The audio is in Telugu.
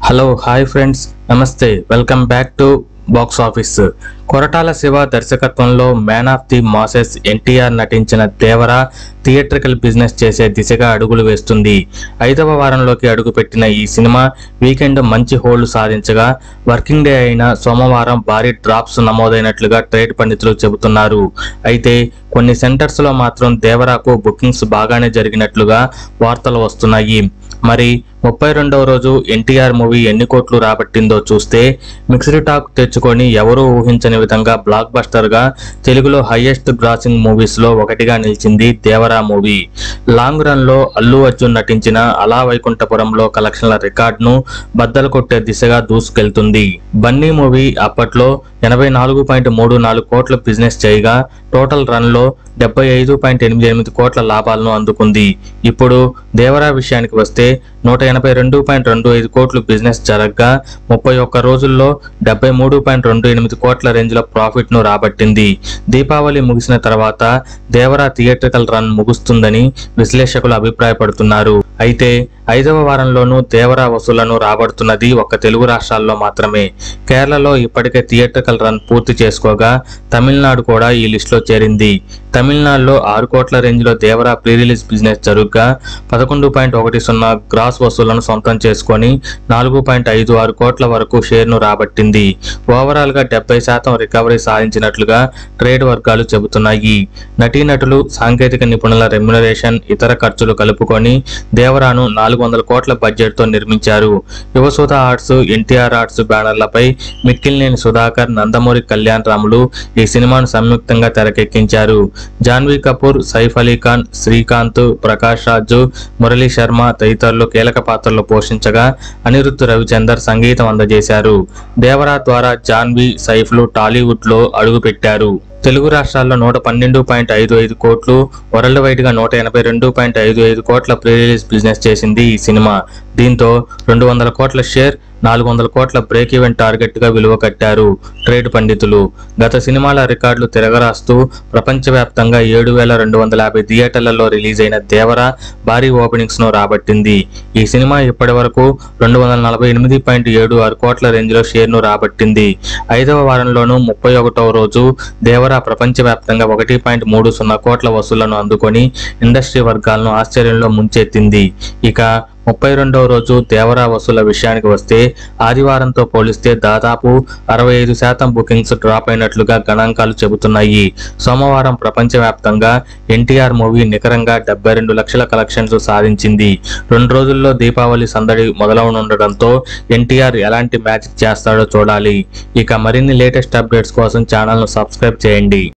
హలో హాయ్ ఫ్రెండ్స్ నమస్తే welcome back to box office Koratala Siva దర్శకత్వంలో man of the masses NTR నటించిన దేవర థియేట్రికల్ బిజినెస్ చేసే దిశగా అడుగులు వేస్తుంది ఐదవ వారంలోకి అడుగుపెట్టిన ఈ సినిమా వీకెండ్ మంచి హోల్డ్ సాధించగా వర్కింగ్ డే అయిన సోమవారం భారీ డ్రాప్స్ నమోదైనట్లుగా ట్రేడ్ పండితులు చెబుతున్నారు అయితే కొన్ని సెంటర్స్ లో మాత్రం దేవరాకు బుకింగ్స్ బాగానే జరిగినట్లుగా వార్తలు వస్తున్నాయి మరి ముప్పై రెండవ రోజు ఎన్టీఆర్ మూవీ ఎన్ని కోట్లు రాబట్టిందో చూస్తే మిక్స్డ్ టాక్ తెచ్చుకొని ఎవరూ ఊహించని విధంగా బ్లాక్ బస్టర్ గా తెలుగులో హైయెస్ట్ గ్రాసింగ్ మూవీస్ లో ఒకటిగా నిలిచింది దేవరా మూవీ లాంగ్ రన్ లో అల్లు అర్జున్ నటించిన అలా వైకుంఠపురంలో కలెక్షన్ల రికార్డును బద్దలు కొట్టే దిశగా దూసుకెళ్తుంది బన్నీ మూవీ అప్పట్లో ఎనభై నాలుగు పాయింట్ మూడు నాలుగు కోట్ల బిజినెస్ చేయగా టోటల్ రన్ లో డెబ్బై ఐదు పాయింట్ ఎనిమిది ఎనిమిది కోట్ల లాభాలను అందుకుంది ఇప్పుడు దేవరా విషయానికి వస్తే నూట ఎనభై రెండు పాయింట్ రెండు ఐదు కోట్లు బిజినెస్ జరగగా ముప్పై ఒక్క రోజుల్లో డెబ్బై మూడు పాయింట్ రెండు ఎనిమిది కోట్ల రేంజ్ లో ప్రాఫిట్ ను రాబట్టింది దీపావళి ముగిసిన తర్వాత దేవరా థియేట్రికల్ రన్ ముగుస్తుందని విశ్లేషకులు అభిప్రాయపడుతున్నారు అయితే ఐదవ వారంలోనూ దేవరా వసూళ్లను రాబడుతున్నది ఒక్క తెలుగు రాష్ట్రాల్లో మాత్రమే కేరళలో ఇప్పటికే థియేట్రికల్ రన్ పూర్తి చేసుకోగా తమిళనాడు కూడా ఈ లిస్టులో చేరింది తమిళనాడులో ఆరు కోట్ల రేంజ్లో దేవరా ప్రీ రిలీజ్ బిజినెస్ జరుగ్గా పదకొండు పాయింట్ ఒకటి సున్నా గ్రాస్ వసూళ్లను సొంతం చేసుకొని నాలుగు పాయింట్ ఐదు ఆరు కోట్ల వరకు షేర్ను రాబట్టింది ఓవరాల్ గా డెబ్బై శాతం రికవరీ సాధించినట్లుగా ట్రేడ్ వర్గాలు చెబుతున్నాయి నటీనటులు సాంకేతిక నిపుణుల రెమ్యునరేషన్ ఇతర ఖర్చులు కలుపుకొని దేవరాను నాలుగు వందల కోట్ల బడ్జెట్ తో నిర్మించారు యువసుధ ఆర్ట్స్ ఎన్టీఆర్ ఆర్ట్స్ బ్యానర్లపై మిక్కిలినేని సుధాకర్ నందమూరి కళ్యాణ్ రాములు ఈ సినిమాను సంయుక్తంగా తెరకెక్కించారు జాన్వీ కపూర్ సైఫ్ అలీ ఖాన్ శ్రీకాంత్ ప్రకాష్ రాజు మురళీ శర్మ తదితరులు కీలక పాత్రలు పోషించగా అనిరుద్ధ్ రవిచందర్ సంగీతం అందజేశారు దేవరా ద్వారా జాన్వీ సైఫ్లు టాలీవుడ్ లో అడుగుపెట్టారు తెలుగు రాష్ట్రాల్లో నూట పన్నెండు పాయింట్ ఐదు ఐదు కోట్లు వరల్డ్ వైడ్ గా నూట ఎనభై రెండు పాయింట్ ఐదు ఐదు కోట్ల ప్రీ రిలీజ్ బిజినెస్ చేసింది ఈ సినిమా దీంతో రెండు వందల కోట్ల షేర్ నాలుగు వందల కోట్ల బ్రేక్ ఈవెన్ టార్గెట్ గా విలువ కట్టారు ట్రేడ్ పండితులు గత సినిమాల రికార్డులు తిరగరాస్తూ ప్రపంచవ్యాప్తంగా ఏడు వేల రెండు వందల యాభై థియేటర్లలో రిలీజ్ అయిన దేవర భారీ ఓపెనింగ్స్ ను రాబట్టింది ఈ సినిమా ఇప్పటి వరకు రెండు వందల నలభై ఎనిమిది పాయింట్ ఏడు ఆరు కోట్ల రేంజ్ లో షేర్ ను రాబట్టింది ఐదవ వారంలోనూ ముప్పై ఒకటవ రోజు దేవర ప్రపంచవ్యాప్తంగా ఒకటి పాయింట్ మూడు సున్నా కోట్ల వసూళ్లను అందుకొని ఇండస్ట్రీ వర్గాలను ఆశ్చర్యంలో ముంచెత్తింది ఇక ముప్పై రెండవ రోజు దేవరా వసూల విషయానికి వస్తే ఆదివారంతో పోలిస్తే దాదాపు అరవై ఐదు శాతం బుకింగ్స్ డ్రాప్ అయినట్లుగా గణాంకాలు చెబుతున్నాయి సోమవారం ప్రపంచవ్యాప్తంగా ఎన్టీఆర్ మూవీ నికరంగా డెబ్బై రెండు లక్షల కలెక్షన్స్ సాధించింది రెండు రోజుల్లో దీపావళి సందడి మొదలవనుండడంతో ఎన్టీఆర్ ఎలాంటి మ్యాజిక్ చేస్తాడో చూడాలి ఇక మరిన్ని లేటెస్ట్ అప్డేట్స్ కోసం ఛానల్ను సబ్స్క్రైబ్ చేయండి